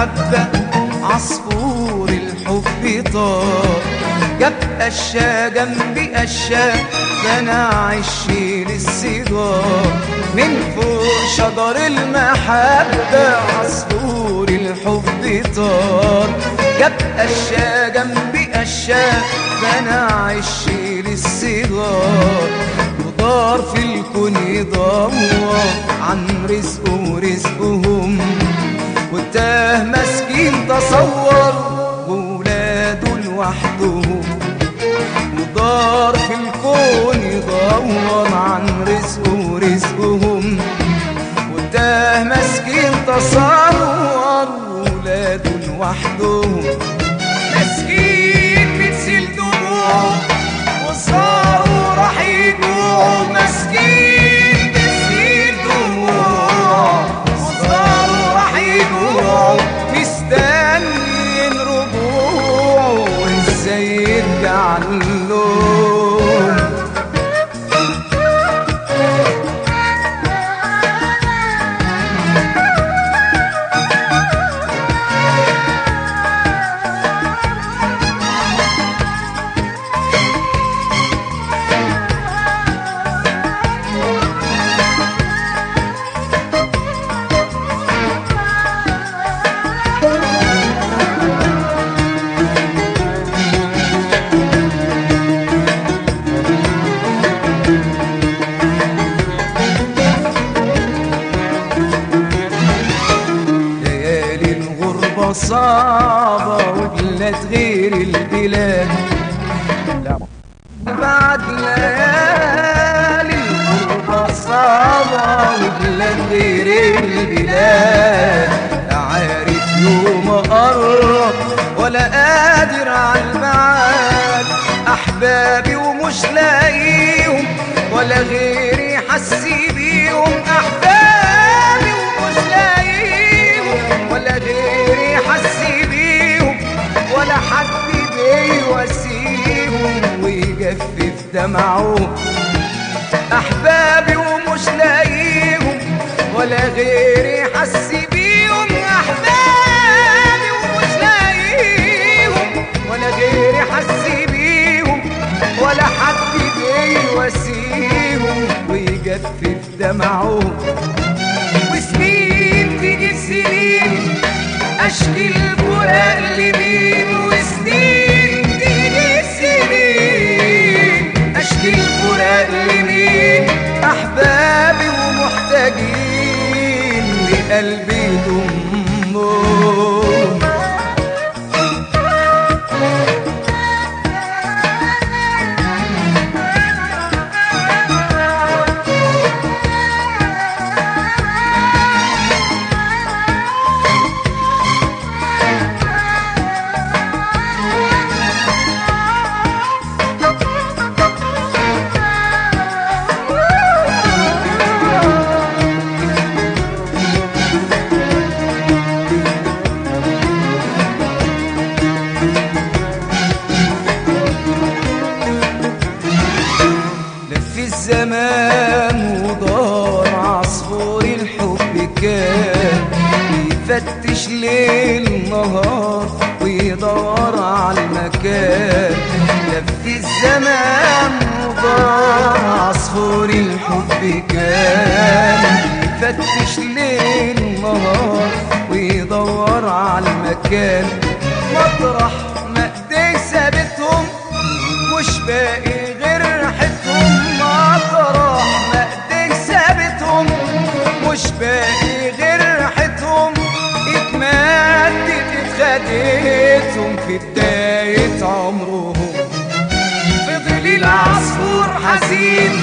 المحبة عصفور الحب طار جاب قشة جنبي قشة فانا عشي للسيجار من فوق شجر المحبة عصفور الحب طار جاب قشة جنبي قشة فانا عشي للسيجار ودار في الكون يدور عن رزقه ورزقهم وتاه مسكين تصور وولاده لوحدهم ودار في الكون يدور عن رزقه ورزقهم وتاه مسكين تصور وولاده لوحدهم مسكين بتسيل دموعه وصاروا راح يجوعوا مسكين بتسيل دموعه وصاروا راح يجوعوا مستنيين رجوعه ازاي يرجع لهم ليالي الغربة صعبة وبلاد غير البلاد بعد ليالي الغربة صعبة وبلاد غير البلاد لا عارف يوم أقرب ولا قادر على البعاد أحبابي ومش لاقيهم ولا غيري حسي بيهم أحبابي ومش لاقيهم ولا غيري حسي بيهم ولا حد بيواسيهم ويجفف دمعهم احبابي ومش لاقيهم ولا غيري حسي بيهم احبابي ومش لاقيهم ولا غيري حسي بيهم ولا حد بيواسيهم ويجفف دمعهم وسنين تيجي سنين اشكي الفراق لمين وسنين تيجي سنين اشكي الفراق لمين احبابي ومحتاجين لقلبي ضمهم لف الزمان ودار عصفور الحب كان يفتش ليل نهار ويدور على المكان لف الزمان ودار عصفور الحب كان يفتش ليل نهار ويدور على المكان مطرح ما ايديه سابتهم مش باقي غير ريحتهم مطرح ما ايديه سابتهم مش باقي غير ريحتهم اتمدت اتخدتهم في بداية عمرهم فضل العصفور حزين